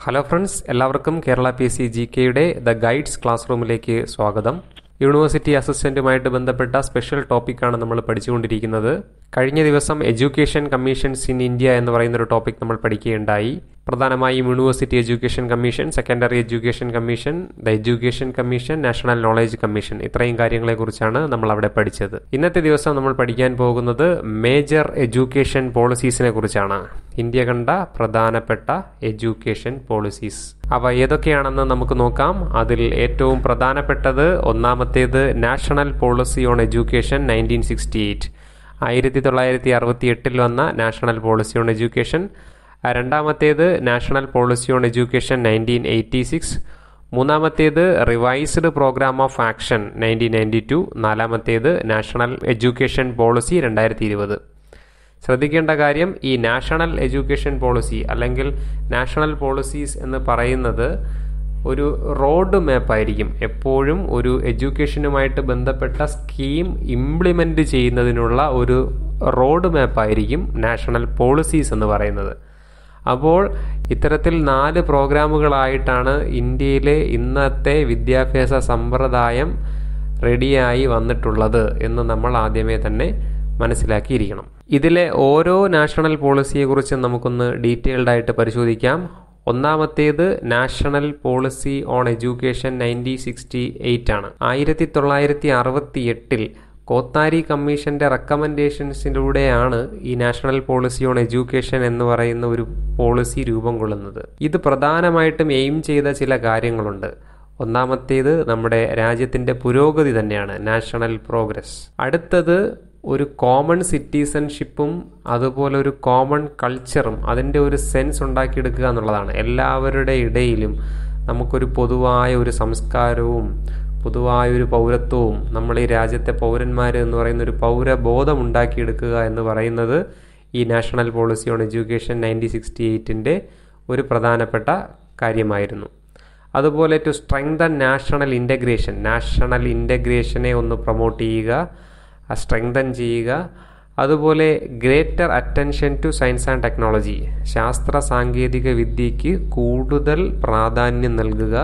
hello friends എല്ലാവർക്കും Kerala P C G കെയുടെ the guides class റൂമിലേക്ക് സ്വാഗതം യൂണിവേഴ്സിറ്റി അസിസ്റ്റന്റുമായിട്ട് ബന്ധപ്പെട്ട സ്പെഷ്യൽ ടോപ്പിക്കാണ് നമ്മൾ പഠിച്ചുകൊണ്ടിരിക്കുന്നത് കഴിഞ്ഞ ദിവസം എഡ്യൂക്കേഷൻ കമ്മീഷൻസ് ഇൻ ഇന്ത്യ എന്ന് പറയുന്ന ഒരു ടോപ്പിക് നമ്മൾ പഠിക്കുകയുണ്ടായി പ്രധാനമായും university education commission secondary education commission the education commission national knowledge commission ഇത്രയും കാര്യങ്ങളെക്കുറിച്ചാണ് നമ്മൾ അവിടെ പഠിച്ചത് ഇന്നത്തെ ദിവസം നമ്മൾ പഠിക്കാൻ പോകുന്നത് മേജർ എഡ്യൂക്കേഷൻ പോളിസീസിനെ കുറിച്ചാണ് ഇന്ത്യ കണ്ട പ്രധാനപ്പെട്ട എഡ്യൂക്കേഷൻ പോളിസീസ് അവ ഏതൊക്കെയാണെന്ന് നമുക്ക് നോക്കാം അതിൽ ഏറ്റവും പ്രധാനപ്പെട്ടത് ഒന്നാമത്തേത് national policy on education nineteen sixty eight ആയിരത്തി തൊള്ളായിരത്തി അറുപത്തി എട്ടിൽ വന്ന നാഷണൽ പോളിസി ഓൺ എഡ്യൂക്കേഷൻ രണ്ടാമത്തേത് national policy on education nineteen eighty six മൂന്നാമത്തേത് revised programme of action nineteen ninety two നാലാമത്തേത് നാഷണൽ എഡ്യൂക്കേഷൻ പോളിസി രണ്ടായിരത്തി ഇരുപത് ശ്രദ്ധിക്കേണ്ട കാര്യം ഈ നാഷണൽ എഡ്യൂക്കേഷൻ പോളിസി അല്ലെങ്കിൽ നാഷണൽ പോളിസീസ് എന്ന് പറയുന്നത് ഒരു റോഡ് മാപ്പ് ആയിരിക്കും എപ്പോഴും ഒരു എഡ്യൂക്കേഷനുമായിട്ട് ബന്ധപ്പെട്ട സ്കീം ഇംപ്ലിമെൻ്റ് ചെയ്യുന്നതിനുള്ള ഒരു റോഡ് മാപ്പ് ആയിരിക്കും നാഷണൽ പോളിസീസ് എന്ന് പറയുന്നത് അപ്പോൾ ഇത്തരത്തിൽ നാല് പ്രോഗ്രാമുകളായിട്ടാണ് ഇന്ത്യയിലെ ഇന്നത്തെ വിദ്യാഭ്യാസ സമ്പ്രദായം റെഡിയായി വന്നിട്ടുള്ളത് എന്ന് നമ്മൾ ആദ്യമേ തന്നെ മനസ്സിലാക്കിയിരിക്കണം ഇതിലെ ഓരോ നാഷണൽ പോളിസിയെക്കുറിച്ചും നമുക്കൊന്ന് ഡീറ്റെയിൽഡ് ആയിട്ട് പരിശോധിക്കാം ഒന്നാമത്തേത് national policy on education nineteen sixty eight ആണ് ആയിരത്തി തൊള്ളായിരത്തി അറുപത്തി എട്ടിൽ കോത്താരി കമ്മീഷന്റെ റെക്കമെൻഡേഷൻസിലൂടെയാണ് ഈ നാഷണൽ പോളിസി ഓൺ എഡ്യൂക്കേഷൻ എന്ന് പറയുന്ന ഒരു പോളിസി രൂപം കൊള്ളുന്നത് ഇത് പ്രധാനമായിട്ടും എയിം ചെയ്ത ചില കാര്യങ്ങളുണ്ട് ഒന്നാമത്തേത് നമ്മുടെ രാജ്യത്തിന്റെ പുരോഗതി തന്നെയാണ് നാഷണൽ പ്രോഗ്രസ് അടുത്തത് ഒരു കോമൺ സിറ്റിസൺഷിപ്പും അതുപോലെ ഒരു കോമൺ കൾച്ചറും അതിൻ്റെ ഒരു സെൻസ് ഉണ്ടാക്കിയെടുക്കുക എന്നുള്ളതാണ് എല്ലാവരുടെ ഇടയിലും നമുക്കൊരു പൊതുവായ ഒരു സംസ്കാരവും പൊതുവായ ഒരു പൗരത്വവും നമ്മൾ ഈ രാജ്യത്തെ പൗരന്മാർ എന്ന് പറയുന്ന ഒരു പൗരബോധം ഉണ്ടാക്കിയെടുക്കുക എന്ന് പറയുന്നത് ഈ national policy on education nineteen sixty എയ്റ്റിൻ്റെ ഒരു പ്രധാനപ്പെട്ട കാര്യമായിരുന്നു അതുപോലെ to strengthen national integration national ഇൻ്റഗ്രേഷനെ ഒന്ന് പ്രൊമോട്ട് ചെയ്യുക സ്ട്രെങ്തൻ ചെയ്യുക അതുപോലെ greater attention to science and technology ശാസ്ത്ര സാങ്കേതിക വിദ്യയ്ക്ക് കൂടുതൽ പ്രാധാന്യം നൽകുക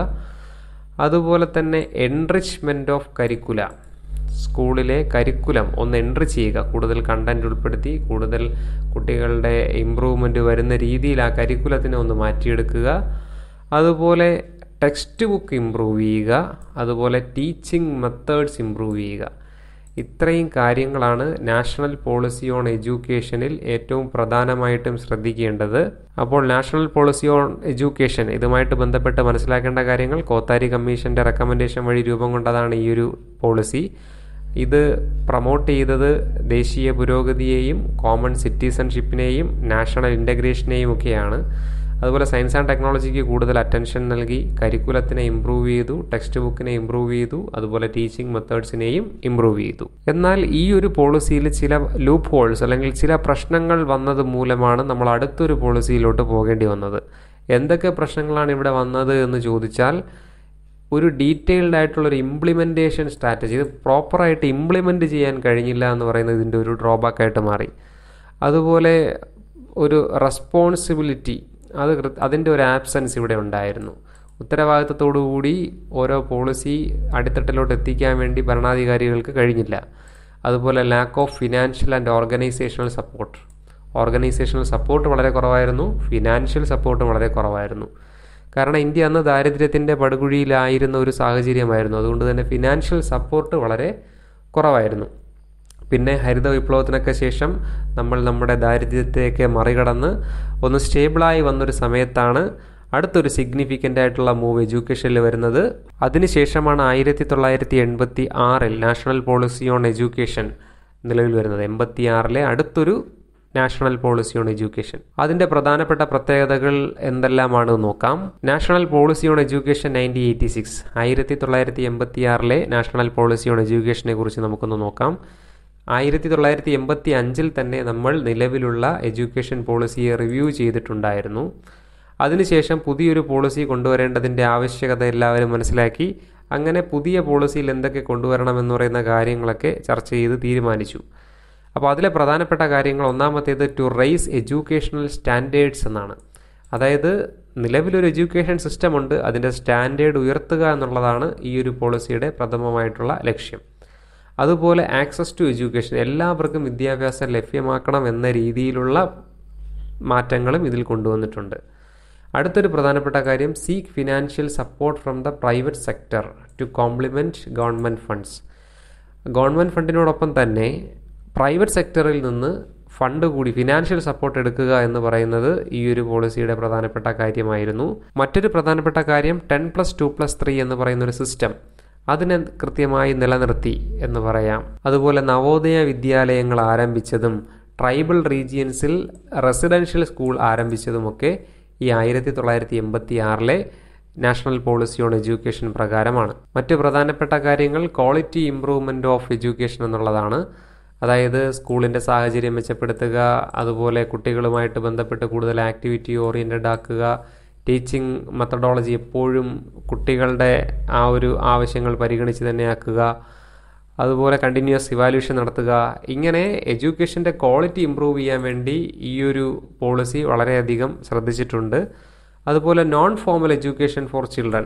അതുപോലെ തന്നെ എൻറിച്ച്മെൻ്റ് ഓഫ് കരിക്കുല സ്കൂളിലെ കരിക്കുലം ഒന്ന് എൻട്രി ചെയ്യുക കൂടുതൽ കണ്ടന്റ് ഉൾപ്പെടുത്തി കൂടുതൽ കുട്ടികളുടെ ഇമ്പ്രൂവ്മെൻ്റ് വരുന്ന രീതിയിൽ ആ കരിക്കുലത്തിനെ ഒന്ന് മാറ്റിയെടുക്കുക അതുപോലെ ടെക്സ്റ്റ് ബുക്ക് ഇമ്പ്രൂവ് ചെയ്യുക അതുപോലെ ടീച്ചിങ് മെത്തേഡ്സ് ഇമ്പ്രൂവ് ചെയ്യുക ഇത്രയും കാര്യങ്ങളാണ് നാഷണൽ പോളിസി ഓൺ എഡ്യൂക്കേഷനിൽ ഏറ്റവും പ്രധാനമായിട്ടും ശ്രദ്ധിക്കേണ്ടത് അപ്പോൾ നാഷണൽ പോളിസി ഓൺ എഡ്യൂക്കേഷൻ ഇതുമായിട്ട് ബന്ധപ്പെട്ട് മനസ്സിലാക്കേണ്ട കാര്യങ്ങൾ കോത്താരി കമ്മീഷന്റെ റെക്കമെൻഡേഷൻ വഴി രൂപം കൊണ്ടതാണ് ഈ ഒരു പോളിസി ഇത് പ്രൊമോട്ട് ചെയ്തത് ദേശീയ പുരോഗതിയെയും കോമൺ സിറ്റിസൺഷിപ്പിനെയും നാഷണൽ ഇൻ്റഗ്രേഷനെയും ഒക്കെയാണ് അതുപോലെ സയൻസ് ആൻഡ് ടെക്നോളജിക്ക് കൂടുതൽ അറ്റൻഷൻ നൽകി കരിക്കുലത്തിനെ ഇമ്പ്രൂവ് ചെയ്തു ടെക്സ്റ്റ് ബുക്കിനെ ഇമ്പ്രൂവ് ചെയ്തു അതുപോലെ ടീച്ചിങ് മെത്തേഡ്സിനെയും ഇമ്പ്രൂവ് ചെയ്തു എന്നാൽ ഈ ഒരു പോളിസിയിൽ ചില ലൂപ്പ് ഹോൾസ് അല്ലെങ്കിൽ ചില പ്രശ്നങ്ങൾ വന്നത് മൂലമാണ് നമ്മൾ അടുത്തൊരു പോളിസിയിലോട്ട് പോകേണ്ടി വന്നത് എന്തൊക്കെ പ്രശ്നങ്ങളാണ് ഇവിടെ വന്നത് എന്ന് ചോദിച്ചാൽ ഒരു ഡീറ്റെയിൽഡ് ആയിട്ടുള്ള ഒരു ഇംപ്ലിമെൻറ്റേഷൻ സ്ട്രാറ്റജി ഇത് പ്രോപ്പറായിട്ട് ഇംപ്ലിമെൻറ്റ് ചെയ്യാൻ കഴിഞ്ഞില്ല എന്ന് പറയുന്നത് ഇതിൻ്റെ ഒരു ഡ്രോബാക്ക് ആയിട്ട് മാറി അതുപോലെ ഒരു റെസ്പോൺസിബിലിറ്റി അത് അതിൻ്റെ ഒരു ആബ്സെൻസ് ഇവിടെ ഉണ്ടായിരുന്നു ഉത്തരവാദിത്തത്തോടുകൂടി ഓരോ പോളിസി അടിത്തട്ടിലോട്ട് എത്തിക്കാൻ വേണ്ടി ഭരണാധികാരികൾക്ക് കഴിഞ്ഞില്ല അതുപോലെ lack of financial and organisational support organisational support വളരെ കുറവായിരുന്നു ഫിനാൻഷ്യൽ സപ്പോർട്ടും വളരെ കുറവായിരുന്നു കാരണം ഇന്ത്യ അന്ന് ദാരിദ്ര്യത്തിൻ്റെ പടുകുഴിയിലായിരുന്ന ഒരു സാഹചര്യമായിരുന്നു അതുകൊണ്ട് തന്നെ ഫിനാൻഷ്യൽ സപ്പോർട്ട് വളരെ കുറവായിരുന്നു പിന്നെ ഹരിത വിപ്ലവത്തിനൊക്കെ ശേഷം നമ്മൾ നമ്മുടെ ദാരിദ്ര്യത്തെയൊക്കെ മറികടന്ന് ഒന്ന് സ്റ്റേബിളായി വന്നൊരു സമയത്താണ് അടുത്തൊരു സിഗ്നിഫിക്കൻ്റ് ആയിട്ടുള്ള മൂവ് എഡ്യൂക്കേഷനിൽ വരുന്നത് അതിനുശേഷമാണ് ആയിരത്തി തൊള്ളായിരത്തി എൺപത്തി ആറിൽ നാഷണൽ പോളിസി ഓൺ എഡ്യൂക്കേഷൻ നിലവിൽ വരുന്നത് എൺപത്തി ആറിലെ അടുത്തൊരു നാഷണൽ പോളിസി ഓൺ എഡ്യൂക്കേഷൻ അതിന്റെ പ്രധാനപ്പെട്ട പ്രത്യേകതകൾ എന്തെല്ലാമാണ് നോക്കാം national policy on education nineteen eighty six ആയിരത്തി തൊള്ളായിരത്തി എൺപത്തി ആറിലെ നാഷണൽ പോളിസി ഓൺ എഡ്യൂക്കേഷനെ കുറിച്ച് നമുക്കൊന്ന് നോക്കാം ആയിരത്തി തൊള്ളായിരത്തി എൺപത്തി അഞ്ചിൽ തന്നെ നമ്മൾ നിലവിലുള്ള എഡ്യൂക്കേഷൻ പോളിസിയെ റിവ്യൂ ചെയ്തിട്ടുണ്ടായിരുന്നു അതിനുശേഷം പുതിയൊരു പോളിസി കൊണ്ടുവരേണ്ടതിൻ്റെ ആവശ്യകത എല്ലാവരും മനസ്സിലാക്കി അങ്ങനെ പുതിയ പോളിസിയിൽ എന്തൊക്കെ കൊണ്ടുവരണമെന്ന് പറയുന്ന കാര്യങ്ങളൊക്കെ ചർച്ച ചെയ്ത് തീരുമാനിച്ചു അപ്പോൾ അതിലെ പ്രധാനപ്പെട്ട കാര്യങ്ങൾ ഒന്നാമത്തേത് ടു റൈസ് എഡ്യൂക്കേഷണൽ സ്റ്റാൻഡേർഡ്സ് എന്നാണ് അതായത് നിലവിലൊരു എഡ്യൂക്കേഷൻ സിസ്റ്റം ഉണ്ട് അതിൻ്റെ സ്റ്റാൻഡേർഡ് ഉയർത്തുക എന്നുള്ളതാണ് ഈ ഒരു പോളിസിയുടെ പ്രഥമമായിട്ടുള്ള ലക്ഷ്യം അതുപോലെ ആക്സസ് ടു എഡ്യൂക്കേഷൻ എല്ലാവർക്കും വിദ്യാഭ്യാസം ലഭ്യമാക്കണം എന്ന രീതിയിലുള്ള മാറ്റങ്ങളും ഇതിൽ കൊണ്ടുവന്നിട്ടുണ്ട് അടുത്തൊരു പ്രധാനപ്പെട്ട കാര്യം seek financial support from the private sector to complement government funds government ഫണ്ടിനോടൊപ്പം തന്നെ പ്രൈവറ്റ് സെക്ടറിൽ നിന്ന് ഫണ്ട് കൂടി ഫിനാൻഷ്യൽ സപ്പോർട്ട് എടുക്കുക എന്ന് പറയുന്നത് ഈ ഒരു പോളിസിയുടെ പ്രധാനപ്പെട്ട കാര്യമായിരുന്നു മറ്റൊരു പ്രധാനപ്പെട്ട കാര്യം ten plus two plus three എന്ന് പറയുന്ന ഒരു സിസ്റ്റം അതിനെ കൃത്യമായി നിലനിർത്തി എന്ന് പറയാം അതുപോലെ നവോദയ വിദ്യാലയങ്ങൾ ആരംഭിച്ചതും ട്രൈബൽ റീജിയൻസിൽ റെസിഡൻഷ്യൽ സ്കൂൾ ആരംഭിച്ചതുമൊക്കെ ഈ ആയിരത്തി തൊള്ളായിരത്തി എൺപത്തി ആറിലെ നാഷണൽ പോളിസി ഓൺ എഡ്യൂക്കേഷൻ പ്രകാരമാണ് മറ്റ് പ്രധാനപ്പെട്ട കാര്യങ്ങൾ ക്വാളിറ്റി ഇംപ്രൂവ്മെൻ്റ് ഓഫ് എഡ്യൂക്കേഷൻ എന്നുള്ളതാണ് അതായത് സ്കൂളിൻ്റെ സാഹചര്യം മെച്ചപ്പെടുത്തുക അതുപോലെ കുട്ടികളുമായിട്ട് ബന്ധപ്പെട്ട് കൂടുതൽ ആക്ടിവിറ്റി ഓറിയൻറ്റഡ് ആക്കുക ടീച്ചിങ് മെത്തഡോളജി എപ്പോഴും കുട്ടികളുടെ ആ ഒരു ആവശ്യങ്ങൾ പരിഗണിച്ച് തന്നെ ആക്കുക അതുപോലെ കണ്ടിന്യൂസ് ഇവാലുവേഷൻ നടത്തുക ഇങ്ങനെ എഡ്യൂക്കേഷൻ്റെ ക്വാളിറ്റി ഇമ്പ്രൂവ് ചെയ്യാൻ വേണ്ടി ഈ ഒരു പോളിസി വളരെയധികം ശ്രദ്ധിച്ചിട്ടുണ്ട് അതുപോലെ non formal education for children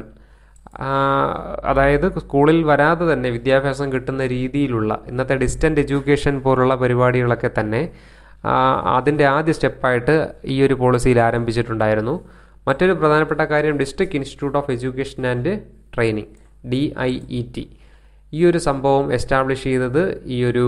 അതായത് സ്കൂളിൽ വരാതെ തന്നെ വിദ്യാഭ്യാസം കിട്ടുന്ന രീതിയിലുള്ള ഇന്നത്തെ ഡിസ്റ്റൻ്റ് എഡ്യൂക്കേഷൻ പോലുള്ള പരിപാടികളൊക്കെ തന്നെ അതിൻ്റെ ആദ്യ സ്റ്റെപ്പായിട്ട് ഈ ഒരു പോളിസിയിൽ ആരംഭിച്ചിട്ടുണ്ടായിരുന്നു മറ്റൊരു പ്രധാനപ്പെട്ട കാര്യം district institute of education and training D I E T ഈ ഒരു സംഭവം എസ്റ്റാബ്ലിഷ് ചെയ്തത് ഈ ഒരു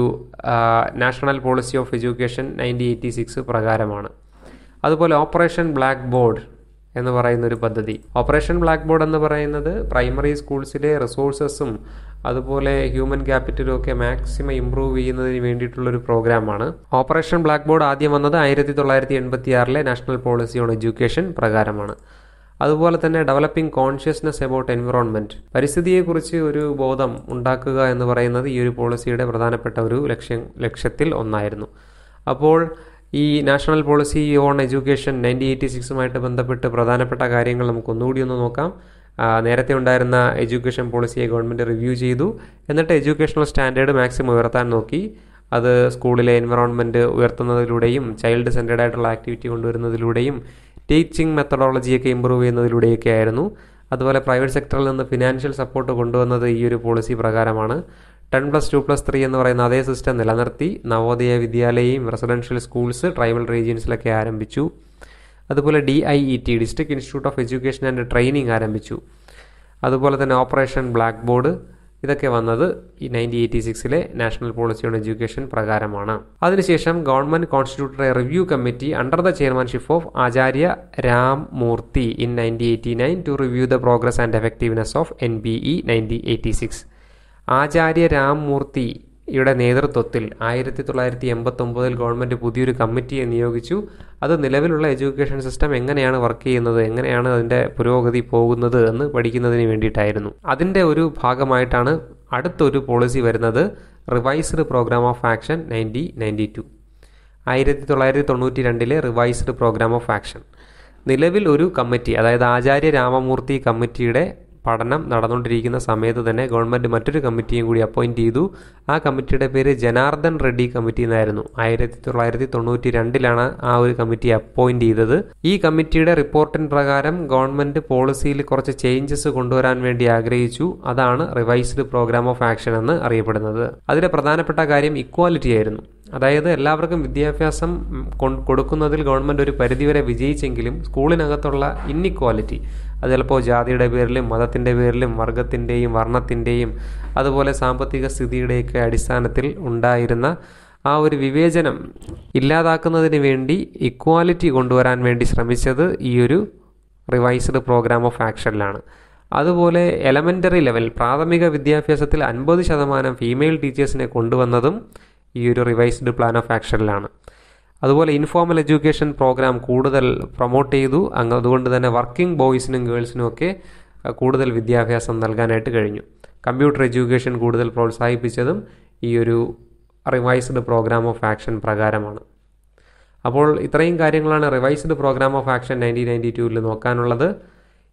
national policy of education nineteen eighty six പ്രകാരമാണ് അതുപോലെ ഓപ്പറേഷൻ ബ്ലാക്ക് ബോർഡ് എന്ന് പറയുന്ന ഒരു പദ്ധതി ഓപ്പറേഷൻ ബ്ലാക്ക് ബോർഡ് എന്ന് പറയുന്നത് പ്രൈമറി സ്കൂൾസിലെ റിസോഴ്സസും അതുപോലെ ഹ്യൂമൻ ക്യാപിറ്റലും ഒക്കെ മാക്സിമം ഇമ്പ്രൂവ് ചെയ്യുന്നതിന് വേണ്ടിയിട്ടുള്ള ഒരു പ്രോഗ്രാമാണ് ഓപ്പറേഷൻ ബ്ലാക്ക് ബോർഡ് ആദ്യം വന്നത് ആയിരത്തി തൊള്ളായിരത്തി എൺപത്തി ആറിലെ നാഷണൽ പോളിസി ഓൺ എഡ്യൂക്കേഷൻ പ്രകാരമാണ് അതുപോലെ തന്നെ ഡെവലപ്പിംഗ് കോൺഷ്യസ്നെസ് അബൌട്ട് എൻവിറോൺമെൻറ്റ് പരിസ്ഥിതിയെക്കുറിച്ച് ഒരു ബോധം ഉണ്ടാക്കുക എന്ന് പറയുന്നത് ഈ ഒരു പോളിസിയുടെ പ്രധാനപ്പെട്ട ഒരു ലക്ഷ്യം ലക്ഷ്യത്തിൽ ഒന്നായിരുന്നു അപ്പോൾ ഈ national policy on education nineteen eighty സിക്സുമായിട്ട് ബന്ധപ്പെട്ട് പ്രധാനപ്പെട്ട കാര്യങ്ങൾ നമുക്ക് ഒന്നുകൂടി ഒന്ന് നോക്കാം നേരത്തെ ഉണ്ടായിരുന്ന എഡ്യൂക്കേഷൻ പോളിസിയെ ഗവൺമെൻറ് റിവ്യൂ ചെയ്തു എന്നിട്ട് എഡ്യൂക്കേഷണൽ സ്റ്റാൻഡേർഡ് മാക്സിമം ഉയർത്താൻ നോക്കി അത് സ്കൂളിലെ എൻവറോൺമെൻറ്റ് ഉയർത്തുന്നതിലൂടെയും ചൈൽഡ് സെൻറ്റേഡ് ആയിട്ടുള്ള ആക്ടിവിറ്റി കൊണ്ടുവരുന്നതിലൂടെയും ടീച്ചിങ് മെത്തഡോളജിയൊക്കെ ഇമ്പ്രൂവ് ചെയ്യുന്നതിലൂടെയൊക്കെ ആയിരുന്നു അതുപോലെ പ്രൈവറ്റ് സെക്ടറിൽ നിന്ന് ഫിനാൻഷ്യൽ സപ്പോർട്ട് കൊണ്ടുവന്നത് ഈ ഒരു പോളിസി പ്രകാരമാണ് ten plus two plus three എന്ന് പറയുന്ന അതേ സിസ്റ്റം നിലനിർത്തി നവോദയ വിദ്യാലയം റെസിഡൻഷ്യൽ സ്കൂൾസ് ട്രൈബൽ റീജിയൻസിലൊക്കെ ആരംഭിച്ചു അതുപോലെ D I E T district institute of education and training ആരംഭിച്ചു അതുപോലെ തന്നെ ഓപ്പറേഷൻ ബ്ലാക്ക് ബോർഡ് ഇതൊക്കെ വന്നത് ഈ നയൻറ്റീൻ എയ്റ്റി സിക്സിലെ നാഷണൽ പോളിസി ഓൺ എഡ്യൂക്കേഷൻ പ്രകാരമാണ് അതിനുശേഷം government constituted a review committee under the chairmanship of Acharya Ram Murthy in nineteen eighty nine to review the progress and effectiveness of N B E nineteen eighty six Acharya Ram Murthy യുടെ നേതൃത്വത്തിൽ ആയിരത്തി തൊള്ളായിരത്തി എൺപത്തി ഒമ്പതിൽ government പുതിയൊരു കമ്മിറ്റിയെ നിയോഗിച്ചു അത് നിലവിലുള്ള എഡ്യൂക്കേഷൻ സിസ്റ്റം എങ്ങനെയാണ് വർക്ക് ചെയ്യുന്നത് എങ്ങനെയാണ് അതിൻ്റെ പുരോഗതി പോകുന്നത് എന്ന് പഠിക്കുന്നതിന് വേണ്ടിയിട്ടായിരുന്നു അതിൻ്റെ ഒരു ഭാഗമായിട്ടാണ് അടുത്തൊരു പോളിസി വരുന്നത് revised programme of action nineteen ninety two ആയിരത്തി തൊള്ളായിരത്തി തൊണ്ണൂറ്റി രണ്ടിലെ റിവൈസ്ഡ് പ്രോഗ്രാം ഓഫ് ആക്ഷൻ നിലവിൽ ഒരു കമ്മിറ്റി അതായത് ആചാര്യ രാമമൂർത്തി കമ്മിറ്റിയുടെ പഠനം നടന്നുകൊണ്ടിരിക്കുന്ന സമയത്ത് തന്നെ ഗവൺമെൻറ് മറ്റൊരു കമ്മിറ്റിയും കൂടി അപ്പോയിൻറ്റ് ചെയ്തു ആ കമ്മിറ്റിയുടെ പേര് ജനാർദ്ദൻ റെഡ്ഡി കമ്മിറ്റി എന്നായിരുന്നു ആയിരത്തി തൊള്ളായിരത്തി തൊണ്ണൂറ്റി രണ്ടിലാണ് ആ ഒരു കമ്മിറ്റി അപ്പോയിൻറ്റ് ചെയ്തത് ഈ കമ്മിറ്റിയുടെ റിപ്പോർട്ടിന് പ്രകാരം ഗവൺമെൻറ് പോളിസിയിൽ കുറച്ച് ചേഞ്ചസ് കൊണ്ടുവരാൻ വേണ്ടി ആഗ്രഹിച്ചു അതാണ് റിവൈസ്ഡ് പ്രോഗ്രാം ഓഫ് ആക്ഷൻ എന്ന് അറിയപ്പെടുന്നത് അതിലെ പ്രധാനപ്പെട്ട കാര്യം ഇക്വാലിറ്റി ആയിരുന്നു അതായത് എല്ലാവർക്കും വിദ്യാഭ്യാസം കൊടുക്കുന്നതിൽ ഗവൺമെൻറ് ഒരു പരിധിവരെ വിജയിച്ചെങ്കിലും സ്കൂളിനകത്തുള്ള ഇന്നിക്വാലിറ്റി അത് ചിലപ്പോൾ ജാതിയുടെ പേരിലും മതത്തിൻ്റെ പേരിലും വർഗത്തിൻ്റെയും വർണ്ണത്തിൻ്റെയും അതുപോലെ സാമ്പത്തിക സ്ഥിതിയുടെയൊക്കെ അടിസ്ഥാനത്തിൽ ഉണ്ടായിരുന്ന ആ ഒരു വിവേചനം ഇല്ലാതാക്കുന്നതിന് വേണ്ടി ഇക്വാലിറ്റി കൊണ്ടുവരാൻ വേണ്ടി ശ്രമിച്ചത് ഈ ഒരു റിവൈസ്ഡ് പ്രോഗ്രാം ഓഫ് ആക്ഷനിലാണ് അതുപോലെ എലമെൻ്ററി ലെവൽ പ്രാഥമിക വിദ്യാഭ്യാസത്തിൽ അൻപത് ശതമാനം ഫീമെയിൽ ടീച്ചേഴ്സിനെ കൊണ്ടുവന്നതും ഈ ഒരു റിവൈസ്ഡ് പ്ലാൻ ഓഫ് ആക്ഷനിലാണ് അതുപോലെ ഇൻഫോർമൽ എഡ്യൂക്കേഷൻ പ്രോഗ്രാം കൂടുതൽ പ്രൊമോട്ട് ചെയ്തു അങ്ങ് അതുകൊണ്ട് തന്നെ വർക്കിംഗ് ബോയ്സിനും ഗേൾസിനും ഒക്കെ കൂടുതൽ വിദ്യാഭ്യാസം നൽകാനായിട്ട് കഴിഞ്ഞു കമ്പ്യൂട്ടർ എഡ്യൂക്കേഷൻ കൂടുതൽ പ്രോത്സാഹിപ്പിച്ചതും ഈ ഒരു റിവൈസ്ഡ് പ്രോഗ്രാം ഓഫ് ആക്ഷൻ പ്രകാരമാണ് അപ്പോൾ ഇത്രയും കാര്യങ്ങളാണ് revised programme of action nineteen ninety ടൂവിൽ നോക്കാനുള്ളത്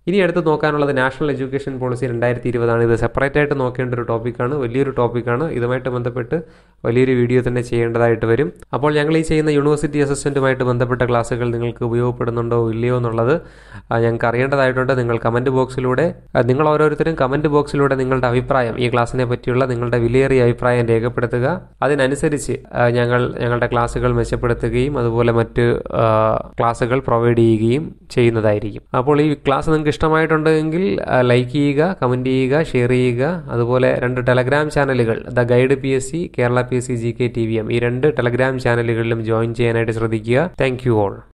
ഇനി അടുത്ത് നോക്കാനുള്ളത് നാഷണൽ എഡ്യൂക്കേഷൻ പോളിസി രണ്ടായിരത്തി ഇരുപതാണ് ഇത് സെപ്പറേറ്റ് ആയിട്ട് നോക്കേണ്ട ഒരു ടോപ്പിക്കാണ് വലിയൊരു ടോപ്പിക്കാണ് ഇതുമായിട്ട് ബന്ധപ്പെട്ട് വലിയൊരു വീഡിയോ തന്നെ ചെയ്യേണ്ടതായിട്ട് വരും അപ്പോൾ ഞങ്ങൾ ഈ ചെയ്യുന്ന യൂണിവേഴ്സിറ്റി അസിസ്റ്റൻറ്റുമായിട്ട് ബന്ധപ്പെട്ട ക്ലാസ്സുകൾ നിങ്ങൾക്ക് ഉപയോഗപ്പെടുന്നുണ്ടോ ഇല്ലയോ എന്നുള്ളത് ആ, ഞങ്ങൾക്ക് അറിയേണ്ടതായിട്ടുണ്ട് നിങ്ങൾ കമൻറ്റ് ബോക്സിലൂടെ ആ, നിങ്ങൾ ഓരോരുത്തരും കമൻറ്റ് ബോക്സിലൂടെ നിങ്ങളുടെ അഭിപ്രായം ഈ ക്ലാസ്സിനെ പറ്റിയുള്ള നിങ്ങളുടെ വിലയേറിയ അഭിപ്രായം രേഖപ്പെടുത്തുക അതിനനുസരിച്ച് ആ, ഞങ്ങൾ ഞങ്ങളുടെ ക്ലാസ്സുകൾ മെച്ചപ്പെടുത്തുകയും അതുപോലെ മറ്റ് ആ, ക്ലാസ്സുകൾ പ്രൊവൈഡ് ചെയ്യുകയും ചെയ്യുന്നതായിരിക്കും അപ്പോൾ ഈ ക്ലാസ് നിങ്ങൾക്ക് ഇഷ്ടമായിട്ടുണ്ടെങ്കിൽ ലൈക്ക് ചെയ്യുക കമൻറ്റ് ചെയ്യുക ഷെയർ ചെയ്യുക അതുപോലെ രണ്ട് ടെലഗ്രാം ചാനലുകൾ the guide P S C Kerala P S C G K T V M ഈ രണ്ട് ടെലഗ്രാം ചാനലുകളിലും ജോയിൻ ചെയ്യാനായിട്ട് ശ്രദ്ധിക്കുക താങ്ക് യു ഓൾ